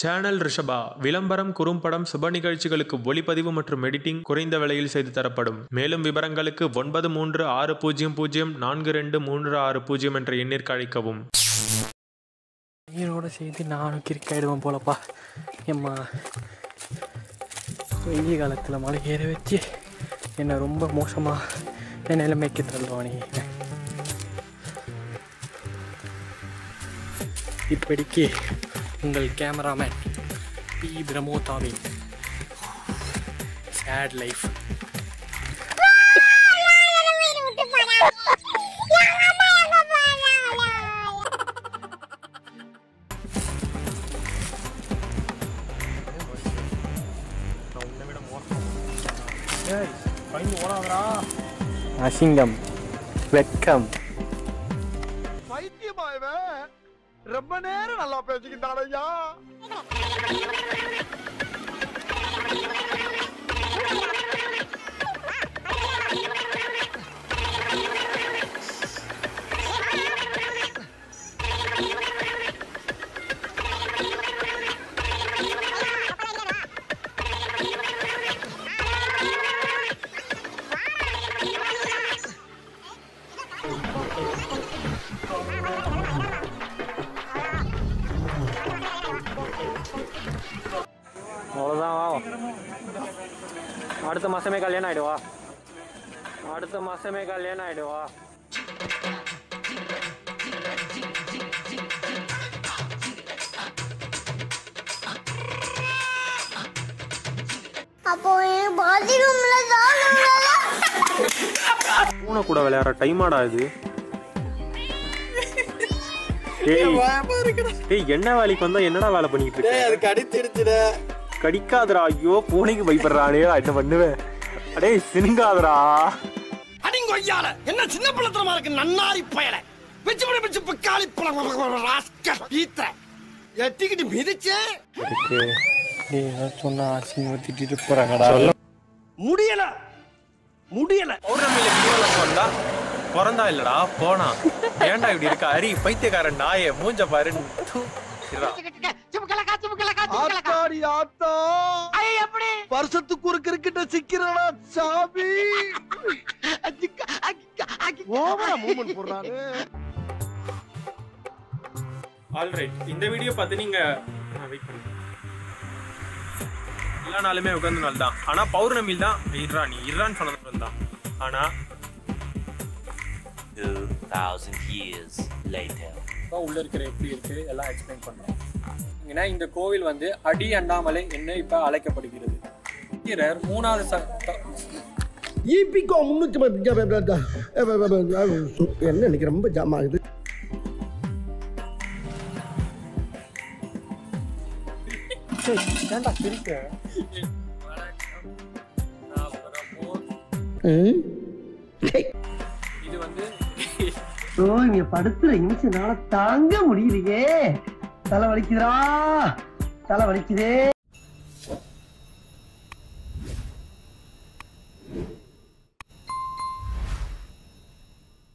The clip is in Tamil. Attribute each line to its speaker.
Speaker 1: சேனல் ரிஷபா விளம்பரம் குறும்படம் சுப நிகழ்ச்சிகளுக்கு ஒளிப்பதிவு மற்றும் எடிட்டிங் குறைந்த விலையில் செய்து தரப்படும் மேலும் விவரங்களுக்கு ஒன்பது மூன்று ஆறு பூஜ்ஜியம் பூஜ்ஜியம் நான்கு ரெண்டு மூன்று ஆறு பூஜ்ஜியம் என்ற எண்ணிற்கு அழைக்கவும்
Speaker 2: நீரோட சேர்த்து நானும் கிறுக்காயிடுவேன் போலப்பா எம்மா வெய்ய காலத்தில் மலை ஏற வச்சு என்னை ரொம்ப மோசமாக என் நிலைமைக்கு தள்ளுவானே இப்படிக்கு உங்கள் கேமராமேன் பி பிரமோதாவின் சேட் லைஃப் அசிங்கம் வெட்கம்
Speaker 3: பைத்தியமா இவன் ரொம்ப நேரம் நல்லா பேசிக்கிட்டான் ஐயா
Speaker 2: அவ்வளோதான் வா அடுத்த மாதமே கல்யாணம் ஆகிடுவா அடுத்த மாதமே கல்யாணம் ஆகிடுவா
Speaker 4: அப்போ பாத்ரூம்ல தான்
Speaker 1: பூனை கூட விளையாடுற டைமாடா இது டேய் டேய் என்ன வேலைக்கு வந்தா என்னடா வேலை பண்ணிட்டு இருக்க
Speaker 3: அது கடிச்சிருச்சுட
Speaker 1: கடிக்காதடா ஐயோ பூனைக்கு பயப்படுறானே நான் என்ன பண்ணுவேன் அடே சினுங்காதடா
Speaker 3: அடிங்கொய்யால என்ன சின்ன பிள்ளைத்தனமா இருக்கு நன்னாரி பயல பிச்சு பிடி பிச்சு பிக்காளி பழம் ராஸ்கல் ஈத்த எட்டிக்கிட்டு மிதிச்சே
Speaker 2: டேய் ஏதாவது சொன்னா அசிங்கமாக திட்டிட்டு போகிறாங்கடா
Speaker 3: முடியல முடியல
Speaker 1: பௌர்ணமியில கிரிவலம் வந்தா பிறந்தா இல்லடா போனா ஏன்டா இப்படி இருக்க அரி பைத்தியக்காரன் நாயே மூஞ்ச பாரு தூ, இருடா.
Speaker 3: ஆத்தாடி ஆத்தா வருஷத்துக்கு ஒரு கிரிக்கெட்ட சிக்கிறடா சாமி ஓவரா மூமெண்ட் போடுறாரு
Speaker 1: ஆல்ரைட் இந்த வீடியோ பார்த்து நீங்க வெயிட் பண்ணுங்க எல்லா நாளுமே உட்கார்ந்த நாள் தான் ஆனா பௌர்ணமியில் தான் இருறா நீ இருறான்னு சொன்னது தான் ஆனா
Speaker 5: 2000 years later.
Speaker 2: உள்ள இருக்கிற எப்படி இருக்கு எல்லாம் எக்ஸ்பிளைன் பண்றோம் ஏன்னா இந்த கோவில் வந்து அடி அண்ணாமலை என்ன இப்ப அழைக்கப்படுகிறது வீரர் மூணாவது ச- த-
Speaker 3: ஈபிகோ முன்னூத்தி என்ன இன்னைக்கு ரொம்ப ஜாம் ஆகுது
Speaker 2: ஏன்டா சிரிக்க இது வந்து
Speaker 6: ஓ இங்க படுத்துற நிமிஷம்னால தாங்க முடியலையே தலை வலிக்குதுடா தலை வலிக்குதே